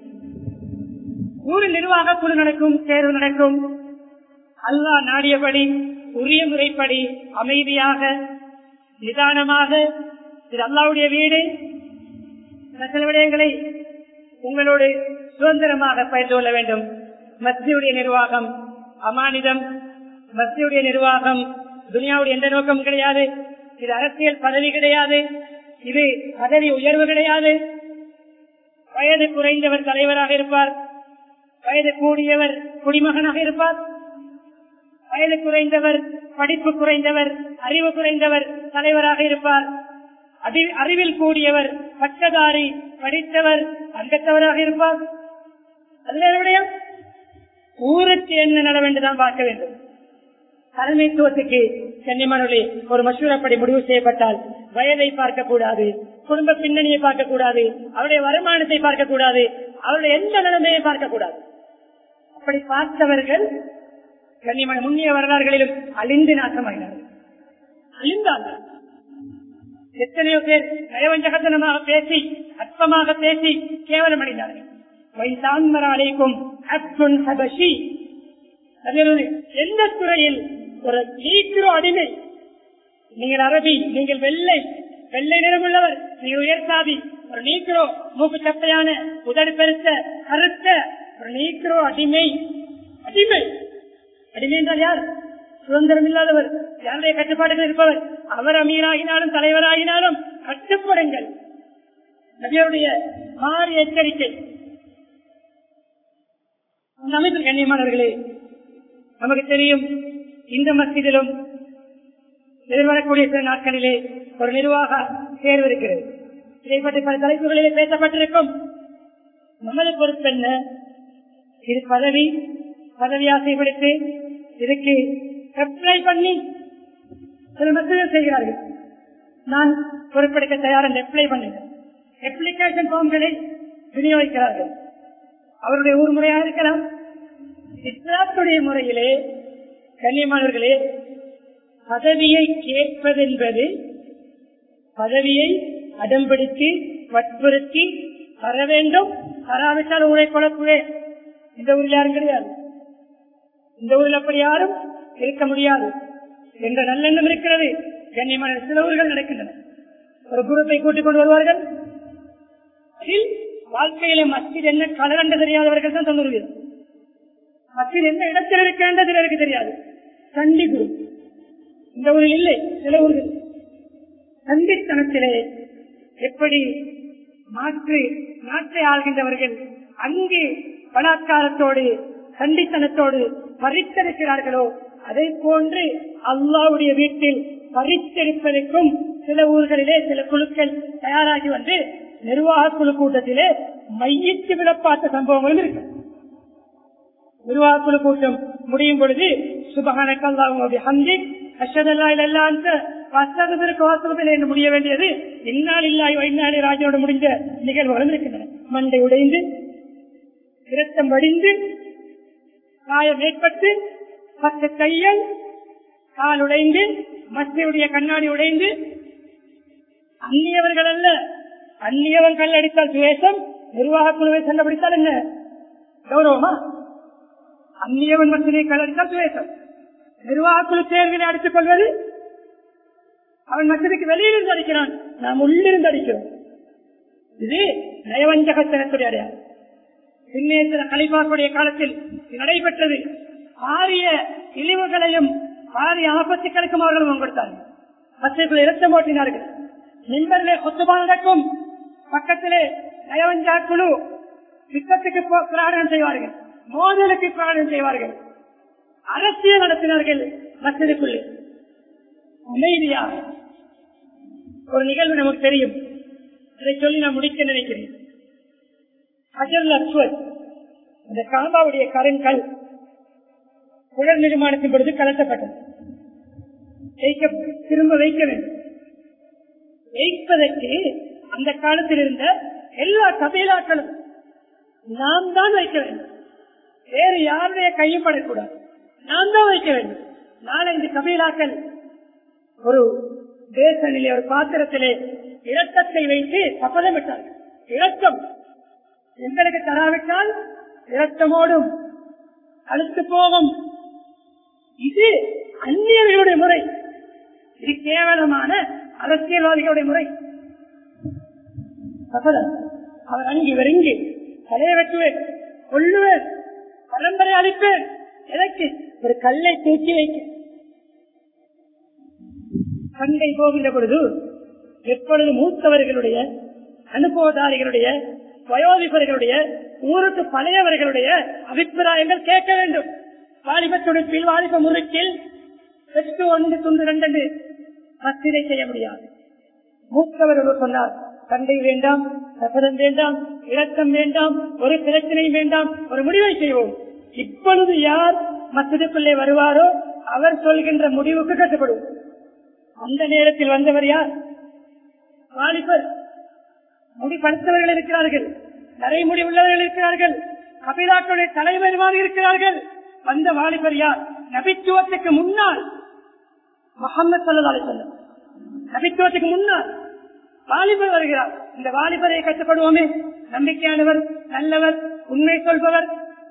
ஊரில் நிர்வாக குழு நடக்கும் தேர்வு நடக்கும் அல்லா நாடியபடி உரிய முறைப்படி அமைதியாக நிதானமாக இது அல்லாவுடைய வீடு சில விடயங்களை உங்களோடு சுதந்திரமாக பயிர்ந்து கொள்ள வேண்டும் மத்தியுடைய நிர்வாகம் அமானிதம் மத்தியுடைய நிர்வாகம் துனியாவுடைய எந்த நோக்கம் கிடையாது இது அரசியல் பதவி கிடையாது இது பதவி உயர்வு கிடையாது வயது குறைந்தவர் தலைவராக இருப்பார் வயது கூடியவர் குடிமகனாக இருப்பார் வயது குறைந்தவர் படிப்பு குறைந்தவர் அறிவு குறைந்தவர் தலைவராக இருப்பார் அறிவில் கூடியவர் பட்டதாரி படித்தவர் அங்கத்தவராக இருப்பார் அதுடைய ஊருக்கு என்ன நட வேண்டுதான் பார்க்க வேண்டும் தலைமைத்துவத்துக்கு சென்னிமனொலி ஒரு மசூரப்படி முடிவு செய்யப்பட்டால் வயதை பார்க்க கூடாது குடும்ப பின்னணியை பார்க்க கூடாது அவருடைய வருமானத்தை பார்க்க கூடாது அவருடைய எந்த நிலைமையை பார்க்க கூடாது அப்படி பார்த்தவர்கள் கண்ணியமான முன்னிய வரலாறுகளிலும் அழிந்து நாசமாயினார்கள் அழிந்தார்கள் எத்தனையோ பேர் நயவஞ்சகத்தனமாக பேசி அற்பமாக பேசி கேவலம் அடைந்தார்கள் வைசான்மராலைக்கும் அப்துன் ஹபஷி எந்த துறையில் ஒரு நீக்கிரோ அடிமை நீங்கள் அரபி நீங்கள் வெள்ளை வெள்ளை நிறமுள்ளவர் நீங்கள் உயர்சாதி ஒரு நீக்கிறோ மூக்கு சட்டையான உதடு பெருத்த கருத்த ஒரு நீக்கிறோ அடிமை அடிமை அடிமை என்றால் யார் சுதந்திரம் இல்லாதவர் யாருடைய கட்டுப்பாடுகள் இருப்பவர் அவர் அமீராகினாலும் தலைவராகினாலும் கட்டுப்படுங்கள் நபியுடைய மாறி எச்சரிக்கை அந்த அமைப்பில் கண்ணியமானவர்களே நமக்கு தெரியும் இந்த மசிதிலும் எதிர்வரக்கூடிய சில நாட்களிலே ஒரு நிர்வாக தேர்வு இருக்கிறது இதை பற்றி பல தலைப்புகளிலே பேசப்பட்டிருக்கும் நமது பொறுப்பு என்ன இது பதவி பதவி ஆசைப்படுத்தி இதுக்கு அப்ளை பண்ணி சில மசிதல் செய்கிறார்கள் நான் பொறுப்பெடுக்க தயார் என்று அப்ளை பண்ணுங்கள் அப்ளிகேஷன் ஃபார்ம்களை விநியோகிக்கிறார்கள் அவருடைய ஊர் முறையாக இருக்கலாம் இஸ்லாத்துடைய முறையிலே கண்ணியமானவர்களே பதவியை கேட்பதென்பது பதவியை அடம்பிடித்து வற்புறுத்தி தர வேண்டும் தராவிட்டால் ஊரை கொலக்குவே இந்த ஊரில் யாரும் கிடையாது இந்த ஊரில் அப்படி யாரும் இருக்க முடியாது என்ற நல்லெண்ணம் இருக்கிறது கண்ணியமான சில ஊர்கள் நடக்கின்றன ஒரு குரூப்பை கூட்டிக் கொண்டு வருவார்கள் அதில் வாழ்க்கையில மஸ்ஜித் என்ன கலர் என்று தெரியாதவர்கள் தான் தொண்ணூறு வீதம் மஸ்ஜித் எந்த இடத்தில் இருக்கின்ற சிலருக்கு தெரியாது சண்டி குரு இந்த ஊரில் இல்லை சில ஊர்கள் சண்டித்தனத்திலே எப்படி மாற்று நாட்டை ஆள்கின்றவர்கள் அங்கு பலாத்காரத்தோடு சண்டித்தனத்தோடு பறித்தெடுக்கிறார்களோ அதை போன்று அல்லாவுடைய வீட்டில் பறித்தெடுப்பதற்கும் சில ஊர்களிலே சில குழுக்கள் தயாராகி வந்து நிர்வாக குழு கூட்டத்திலே மையிட்டு விட பார்த்த சம்பவங்களும் இருக்கு நிர்வாகக்குழு கூட்டம் முடியும் பொழுது சுபகானக்கல்லாவுடைய ஹந்தி அஷதல்லா இல்லல்லா அந்த வசதத்திற்கு வாசகத்தில் என்று முடிய வேண்டியது இந்நாள் இல்லாய் வைநாளி ராஜோடு முடிந்த நிகழ்வுகளும் இருக்கின்றன மண்டை உடைந்து இரத்தம் வடிந்து காயம் ஏற்பட்டு பத்து கையல் கால் உடைந்து மஸ்தியுடைய கண்ணாடி உடைந்து அந்நியவர்கள் அல்ல அந்நியவன் கல் அடித்தால் துவேஷம் நிர்வாக குழுவை கண்டுபிடித்தால் என்ன கௌரவமா அந்நியவன் மசினை கல் அடித்தால் துவேஷம் நிர்வாக குழு தேர்வினை அடித்துக் கொள்வது அவன் மசிதிக்கு வெளியிலிருந்து அடிக்கிறான் நாம் உள்ளிருந்து அடிக்கிறோம் இது நயவஞ்சகத்தனத்துடைய அடையாளம் பின்னே சில கலிபாக்குடைய காலத்தில் நடைபெற்றது பாரிய இழிவுகளையும் பாரிய ஆபத்துக்களுக்கும் அவர்கள் முன்கொடுத்தார்கள் மற்றவர்கள் இரத்தம் ஓட்டினார்கள் மின்பரிலே கொத்துபா நடக்கும் பக்கத்திலே நயவஞ்சா குழு யுத்தத்துக்கு போ- பிரகடனம் செய்வார்கள் மோதலுக்கு பிரகடனம் செய்வார்கள் அரசியல் நடத்தினார்கள் மசிதுக்குள்ளே அமைதியாக ஒரு நிகழ்வு நமக்கு தெரியும் அதை சொல்லி நான் முடிக்க நினைக்கிறேன் அஜர் அஸ்வத் இந்த காபாவுடைய கருங்கல் குழல் நிர்மாணத்தின் பொழுது கலட்டப்பட்டது வைக்க திரும்ப வைக்க வேண்டும் வைப்பதற்கு அந்த காலத்தில் இருந்த எல்லா கபீலாக்களும் நாம் தான் வைக்க வேண்டும் வேறு யாருடைய கையும் படக்கூடாது நாம் தான் வைக்க வேண்டும் நாலஞ்சு கபீலாக்கள் ஒரு பேசனிலே ஒரு பாத்திரத்திலே இரத்தத்தை வைத்து சபதமிட்டார்கள் இரத்தம் எங்களுக்கு தராவிட்டால் இரத்தமோடும் அழுத்து போகும் இது அந்நியர்களுடைய முறை இது கேவலமான அரசியல்வாதிகளுடைய முறை சபதம் அவர் அங்கு வெறுங்கி தலையை வெட்டுவேன் கொள்ளுவேன் பரம்பரை அளிப்பேன் எனக்கு ஒரு கல்லை தூக்கி வைக்க சண்டை போகின்ற பொழுது எப்பொழுது மூத்தவர்களுடைய அனுபவதாரிகளுடைய வயோதிபர்களுடைய ஊருக்கு பழையவர்களுடைய அபிப்பிராயங்கள் கேட்க வேண்டும் வாலிப துடிப்பில் வாலிப முறுக்கில் வெட்டு ஒன்று துண்டு ரெண்டு மத்திரை செய்ய முடியாது மூத்தவர்கள் சொன்னார் சண்டை வேண்டாம் சபதம் வேண்டாம் இரக்கம் வேண்டாம் ஒரு பிரச்சனை வேண்டாம் ஒரு முடிவை செய்வோம் இப்பொழுது யார் மசிதுக்குள்ளே வருவாரோ அவர் சொல்கின்ற முடிவுக்கு கட்டுப்படும் அந்த நேரத்தில் வந்தவர் யார் வாலிபர் முடி படுத்தவர்கள் இருக்கிறார்கள் நரைமுடி உள்ளவர்கள் இருக்கிறார்கள் கபிலாக்களுடைய தலைவருமாக இருக்கிறார்கள் வந்த வாலிபர் யார் நபித்துவத்துக்கு முன்னால் முகமது சல்லா சொல்லம் நபித்துவத்துக்கு முன்னால் வாலிபர் வருகிறார் இந்த வாலிபரை கட்டுப்படுவோமே நம்பிக்கையானவர் நல்லவர் உண்மை சொல்பவர்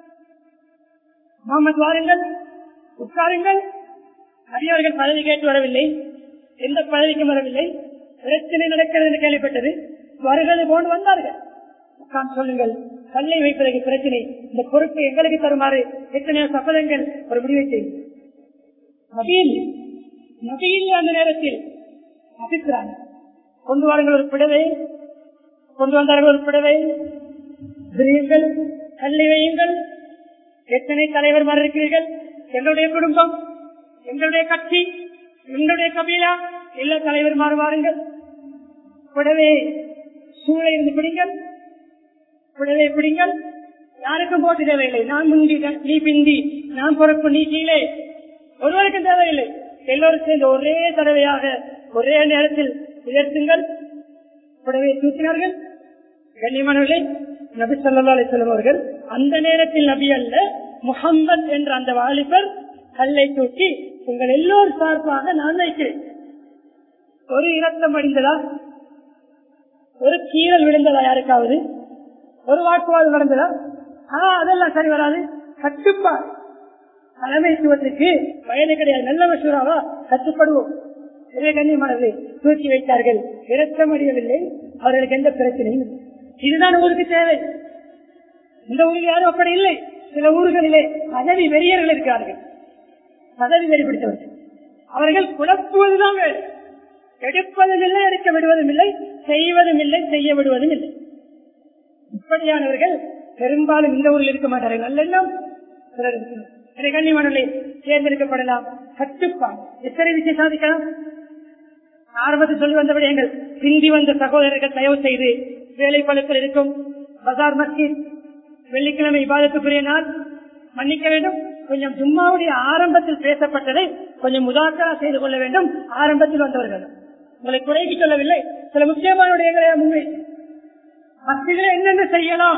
முகமது வாருங்கள் உட்காருங்கள் அரியவர்கள் பதவி கேட்டு வரவில்லை எந்த பதவிக்கும் வரவில்லை பிரச்சனை நடக்கிறது என்று கேள்விப்பட்டது வருகிறது போன்று வந்தார்கள் உட்கார்ந்து சொல்லுங்கள் கல்லை வைப்பதற்கு பிரச்சனை இந்த பொறுப்பை எங்களுக்கு தருமாறு எத்தனையோ சபதங்கள் ஒரு முடிவை செய்யும் நபியில் நபியில் அந்த நேரத்தில் அபிப்பிராயம் கொண்டு வாருங்கள் ஒரு பிடவை கொண்டு வந்தார்கள் ஒரு பிடவை விரியுங்கள் கல்லை வையுங்கள் எத்தனை தலைவர்மார் இருக்கிறீர்கள் எங்களுடைய குடும்பம் எங்களுடைய கட்சி எங்களுடைய கபீலா எல்லா தலைவர்மார் வாருங்கள் புடவை சூழலை இருந்து பிடிங்கள் புடவை பிடிங்கள் யாருக்கும் போட்டு தேவையில்லை நான் முந்தி நீ பிந்தி நான் பொறுப்பு நீ கீழே ஒருவருக்கும் தேவையில்லை எல்லோரும் சேர்ந்து ஒரே தடவையாக ஒரே நேரத்தில் உயர்த்துங்கள் புடவையை தூக்கினார்கள் கண்ணியமானவர்களே நபி சொல்லா அலிஸ்லாம் அவர்கள் அந்த நேரத்தில் நபி அல்ல முகம்மது என்ற அந்த வாலிபர் கல்லை தூக்கி உங்கள் எல்லோரும் சார்பாக நான் வைக்கிறேன் ஒரு இரத்தம் அடைந்ததா ஒரு கீழல் விழுந்ததா யாருக்காவது ஒரு வாக்குவாதம் நடந்ததா ஆனா அதெல்லாம் சரி வராது கட்டுப்பாடு தலைமைத்துவத்திற்கு வயது கிடையாது நல்ல மசூராவா கட்டுப்படுவோம் இதே கண்ணியமானது தூக்கி வைத்தார்கள் இரத்தம் அடையவில்லை அவர்களுக்கு எந்த பிரச்சனையும் இல்லை. இதுதான் ஊருக்கு தேவை இந்த ஊரில் யாரும் அப்படி இல்லை சில ஊர்களிலே பதவி வெறியர்கள் இருக்கிறார்கள் பதவி வெறி பிடித்தவர்கள் அவர்கள் குழப்புவதுதான் வேறு எடுப்பதும் இல்லை எடுக்க விடுவதும் இல்லை செய்வதும் இல்லை செய்ய விடுவதும் இல்லை இப்படியானவர்கள் பெரும்பாலும் இந்த ஊரில் இருக்க மாட்டார்கள் நல்லெண்ணம் சிலர் இருக்கிறார். சில கண்ணியமானவர்களை தேர்ந்தெடுக்கப்படலாம் கட்டுப்பாடு எத்தனை விஷயம் சாதிக்கலாம் ஆரம்பத்தில் சொல்லி வந்தபடி எங்கள் பிந்தி வந்த சகோதரர்கள் தயவு செய்து வேலை பழுக்கள் இருக்கும் பஜார் மஸ்ஜித் வெள்ளிக்கிழமை இபாதத்துக்குரிய நாள் மன்னிக்க வேண்டும் கொஞ்சம் ஜும்மாவுடைய ஆரம்பத்தில் பேசப்பட்டதை கொஞ்சம் முதாக்கரா செய்து கொள்ள வேண்டும் ஆரம்பத்தில் வந்தவர்கள் உங்களை குறைக்கு சொல்லவில்லை சில முக்கியமான விடயங்களை முன்வை மத்தியில் என்னென்ன செய்யலாம்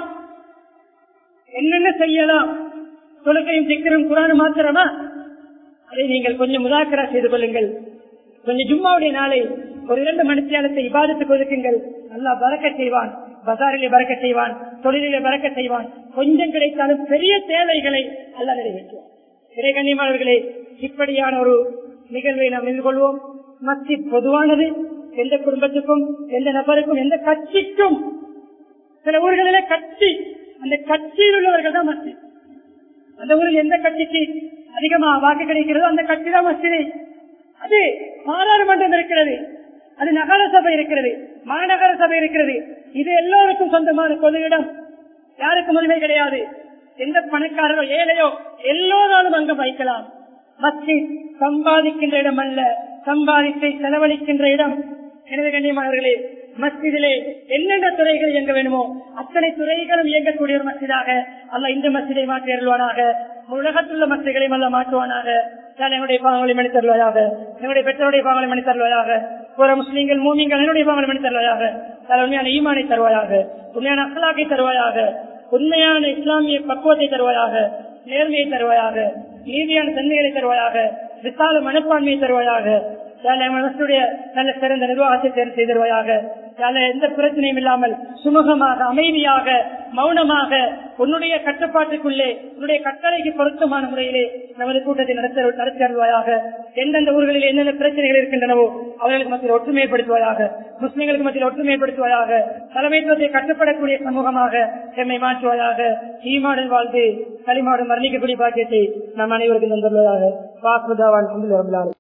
என்னென்ன செய்யலாம் தொழுகையும் சிக்கரும் குரானும் மாத்திரமா அதை நீங்கள் கொஞ்சம் முதாக்கரா செய்து கொள்ளுங்கள் கொஞ்சம் ஜும்மாவுடைய நாளை ஒரு இரண்டு மணித்தியாலத்தை இபாதத்துக்கு ஒதுக்குங்கள் நல்லா பறக்க செய்வான் பசாரிலே பறக்க செய்வான் தொழிலிலே பறக்க செய்வான் கொஞ்சம் கிடைத்தாலும் பெரிய தேவைகளை அல்ல நிறைவேற்றுவான் இறை கண்ணியமானவர்களே இப்படியான ஒரு நிகழ்வை நாம் எதிர்கொள்வோம் மஸ்ஜித் பொதுவானது எந்த குடும்பத்துக்கும் எந்த நபருக்கும் எந்த கட்சிக்கும் சில ஊர்களிலே கட்சி அந்த கட்சியில் உள்ளவர்கள் தான் மஸ்ஜித் அந்த ஊரில் எந்த கட்சிக்கு அதிகமா வாக்கு கிடைக்கிறதோ அந்த கட்சி தான் மஸ்ஜிதை அது பாராளுமன்றம் இருக்கிறது அது நகர சபை இருக்கிறது மாநகர சபை இருக்கிறது இது எல்லோருக்கும் சொந்தமான பொது இடம் யாருக்கும் உரிமை கிடையாது எந்த பணக்காரரோ ஏழையோ எல்லோராலும் அங்கு வைக்கலாம் மஸ்ஜித் சம்பாதிக்கின்ற இடம் அல்ல சம்பாதித்தை செலவழிக்கின்ற இடம் எனவே கண்ணியமானவர்களே மஸ்ஜிதிலே என்னென்ன துறைகள் இயங்க வேண்டுமோ அத்தனை துறைகளும் இயங்கக்கூடிய ஒரு மஸ்ஜிதாக அல்ல இந்த மஸ்ஜிதை மாற்றி அருள்வானாக உலகத்துள்ள மஸ்ஜிகளையும் அல்ல மாற்றுவானாக என்னுடைய பாவங்களை மணி தருவாயாக என்னுடைய பெற்றோருடைய பாவங்களை மணி தருவாயாக ஒரு முஸ்லீம்கள் மூமிங்கள் என்னுடைய பாவங்களை மணி தருவாயாக உண்மையான ஈமானை தருவாயாக உண்மையான அசலாக்கை தருவாயாக உண்மையான இஸ்லாமிய பக்குவத்தை தருவாயாக நேர்மையை தருவாயாக நீதியான தன்மைகளை தருவாயாக விசால மனப்பான்மையை தருவாயாக மனசுடைய நல்ல சிறந்த நிர்வாகத்தை தேர்வு செய்திருவாயாக எந்த பிரச்சனையும் இல்லாமல் சுமூகமாக அமைதியாக மௌனமாக உன்னுடைய கட்டுப்பாட்டுக்குள்ளே உன்னுடைய கட்டளைக்கு பொருத்தமான முறையிலே நமது கூட்டத்தை நடத்த நடத்தி அருள்வாயாக எந்தெந்த ஊர்களில் என்னென்ன பிரச்சனைகள் இருக்கின்றனவோ அவர்களுக்கு மத்தியில் ஒற்றுமைப்படுத்துவாயாக முஸ்லிம்களுக்கு மத்தியில் ஒற்றுமைப்படுத்துவாயாக தலைமைத்துவத்தை கட்டுப்படக்கூடிய சமூகமாக எம்மை மாற்றுவாயாக ஈமாடன் வாழ்ந்து களிமாடன் மரணிக்கக்கூடிய பாக்கியத்தை நம் அனைவருக்கும் தந்துள்ளதாக வாக்குதாவான் கொண்டு